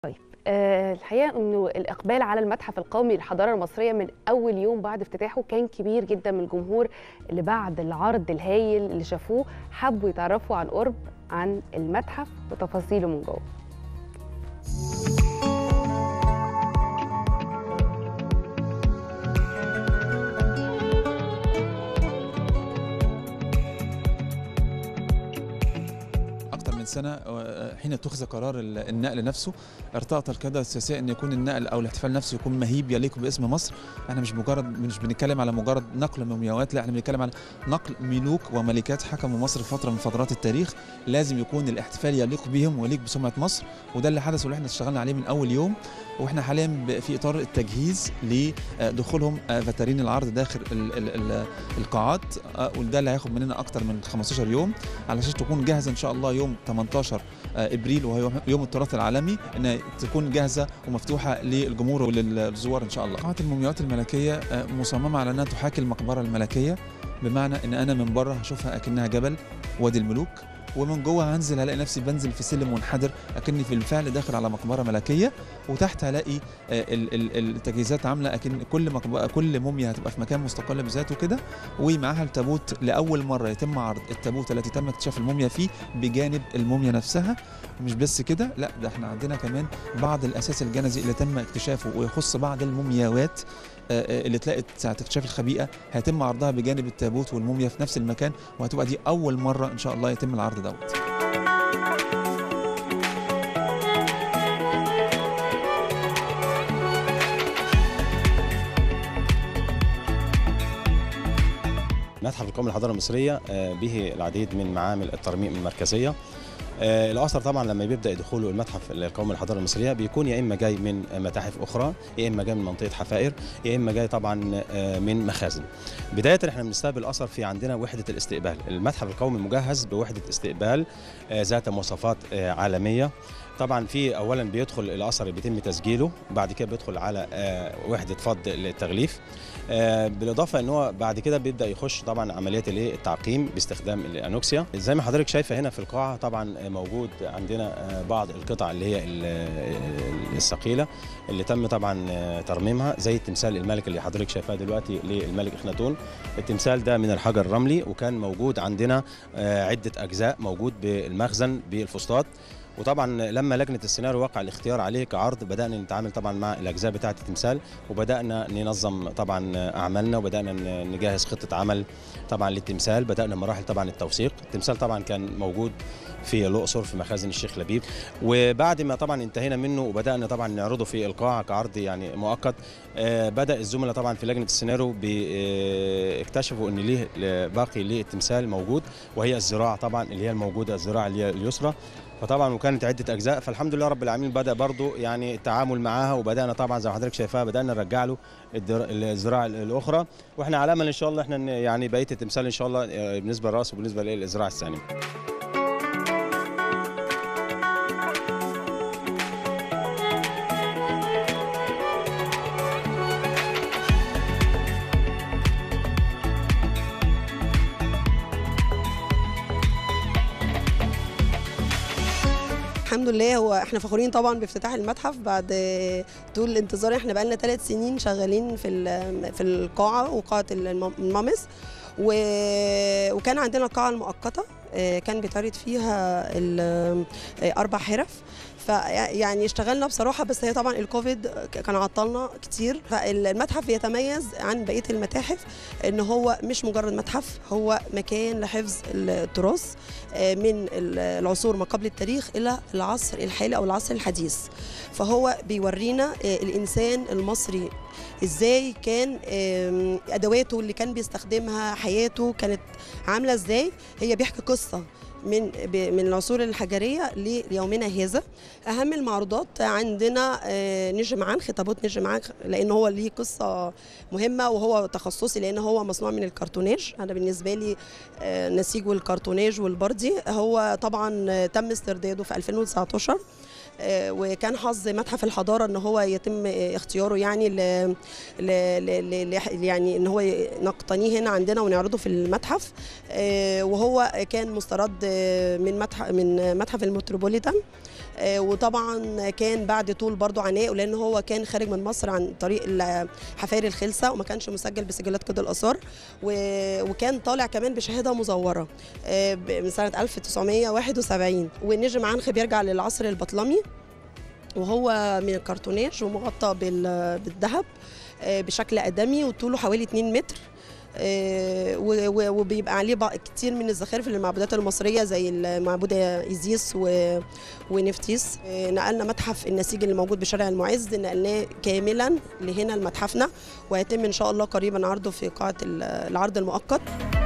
آه، الحقيقه انه الاقبال على المتحف القومي للحضاره المصريه من اول يوم بعد افتتاحه كان كبير جدا من الجمهور اللي بعد العرض الهايل اللي شافوه حبوا يتعرفوا عن قرب عن المتحف وتفاصيله من جوه اكثر من سنه آه، حين اتخذ قرار ال- النقل نفسه ارتأت القياده السياسيه ان يكون النقل او الاحتفال نفسه يكون مهيب يليق باسم مصر احنا مش مجرد مش بنتكلم على مجرد نقل مومياوات لا احنا بنتكلم على نقل ملوك وملكات حكموا مصر في فتره من فترات التاريخ لازم يكون الاحتفال يليق بهم ويليق بسمعه مصر وده اللي حدث واللي احنا اشتغلنا عليه من اول يوم واحنا حاليا ب- في اطار التجهيز لدخولهم آه، فترين العرض داخل ال- ال- ال- القاعات آه، وده اللي هياخد مننا اكتر من 15 يوم علشان تكون جاهزه ان شاء الله يوم 18 آه، ابريل وهو يوم- يوم التراث العالمي انها تكون جاهزه ومفتوحه للجمهور وللزوار ان شاء الله. قاعه المومياوات الملكيه آه، مصممه على انها تحاكي المقبره الملكيه بمعنى ان انا من بره هشوفها اكنها جبل وادي الملوك ومن جوه هنزل هلاقي نفسي بنزل في سلم منحدر اكني في الفعل داخل على مقبره ملكيه وتحت هلاقي آه، ال- ال- التجهيزات عامله اكن كل مقبره كل موميا هتبقى في مكان مستقل بذاته كده ومعاها التابوت لاول مره يتم عرض التابوت التي تم اكتشاف الموميا فيه بجانب الموميا نفسها مش بس كده لا ده احنا عندنا كمان بعض الاساس الجنزي اللي تم اكتشافه ويخص بعض المومياوات آه، آه، اللي اتلقت ساعه اكتشاف الخبيئه هيتم عرضها بجانب التابوت والموميا في نفس المكان وهتبقى دي اول مره ان شاء الله يتم العرض دوت متحف القومي للحضاره المصريه آه، به العديد من معامل الترميم المركزيه آه، الاثر طبعا لما بيبدا دخوله المتحف القومي للحضاره المصريه بيكون يا اما جاي من متاحف اخرى يا اما جاي من منطقه حفائر يا اما جاي طبعا آه، من مخازن بدايه احنا بنستقبل اثر في عندنا وحده الاستقبال المتحف القومي مجهز بوحده استقبال آه، ذات مواصفات آه، عالميه طبعا في اولا بيدخل الاثر بيتم تسجيله بعد كده بيدخل على آه، وحده فض التغليف آه، بالاضافه ان هو بعد كده بيبدا يخش طبعا عمليه الايه التعقيم باستخدام الانوكسيا زي ما حضرتك شايفه هنا في القاعه طبعا آه، موجود عندنا آه، بعض القطع اللي هي ال- ال- الثقيله اللي تم طبعا آه، ترميمها زي التمثال الملك اللي حضرتك شايفاه دلوقتي للملك اخناتون التمثال ده من الحجر الرملي وكان موجود عندنا آه، عده اجزاء موجود بالمخزن بالفسطاط وطبعا لما لجنه السيناريو وقع الاختيار عليه كعرض بدانا نتعامل طبعا مع الاجزاء بتاعه التمثال وبدانا ننظم طبعا اعمالنا وبدانا ن- نجهز خطه عمل طبعا للتمثال بدانا مراحل طبعا التوثيق التمثال طبعا كان موجود في الاقصر في مخازن الشيخ لبيب وبعد ما طبعا انتهينا منه وبدانا طبعا نعرضه في القاعه كعرض يعني مؤقت آه، بدا الزملاء طبعا في لجنه السيناريو بي- آه، اكتشفوا ان ليه باقي للتمثال موجود وهي الزراعه طبعا اللي هي الموجوده الزراعه اللي هي اليسرى فطبعا وكانت عده اجزاء فالحمد لله رب العالمين بدا برضو يعني التعامل معاها وبدانا طبعا زي ما حضرتك شايفاها بدانا نرجع له الدر- الزراعه الاخرى واحنا على امل ان شاء الله احنا ن- يعني بقيه التمثال ان شاء الله آه، بالنسبه للراس وبالنسبه للزراعه الثانيه الحمد لله هو احنا فخورين طبعا بافتتاح المتحف بعد طول الانتظار احنا بقالنا ثلاث سنين شغالين في ال- في القاعه وقاعه الم- المامس و- وكان عندنا القاعه المؤقته آه، كان بيتعرض فيها ال- آه، اربع حرف فيعني اشتغلنا بصراحه بس هي طبعا الكوفيد كان عطلنا كتير فالمتحف بيتميز عن بقيه المتاحف ان هو مش مجرد متحف هو مكان لحفظ التراث آه، من العصور ما قبل التاريخ الى العصر الحالي او العصر الحديث فهو بيورينا آه، الانسان المصري ازاي كان آم، ادواته اللي كان بيستخدمها حياته كانت عامله ازاي هي بيحكي قصه من ب- من العصور الحجريه ليومنا هذا اهم المعروضات عندنا آه، نجم عن خطابات نجم عن لان هو ليه قصه مهمه وهو تخصصي لان هو مصنوع من الكرتوناج انا بالنسبه لي آه، نسيج والكرتوناج والبردي هو طبعا آه، تم استرداده في 2019 آه، وكان حظ متحف الحضاره ان هو يتم آه، اختياره يعني ل... ل... ل... ل... ل- يعني ان هو ي- نقتنيه هنا عندنا ونعرضه في المتحف آه، وهو كان مسترد آه، من متحف من متحف المتروبوليتان آه، وطبعا كان بعد طول برضو عناء لان هو كان خارج من مصر عن طريق ال- حفاير الخلسه وما كانش مسجل بسجلات قيد الاثار و- وكان طالع كمان بشهاده مزوره آه، ب- من سنه 1971 ونجم عنخ بيرجع للعصر البطلمي وهو من الكرتوناج ومغطى بال- بالذهب آه، بشكل ادمي وطوله حوالي 2 متر آه، و- و- وبيبقى عليه بقى كتير من الزخارف اللي المعبودات المصريه زي المعبوده ايزيس و- ونفتيس آه، نقلنا متحف النسيج اللي موجود بشارع المعز نقلناه كاملا لهنا لمتحفنا وهيتم ان شاء الله قريبا عرضه في قاعه ال- العرض المؤقت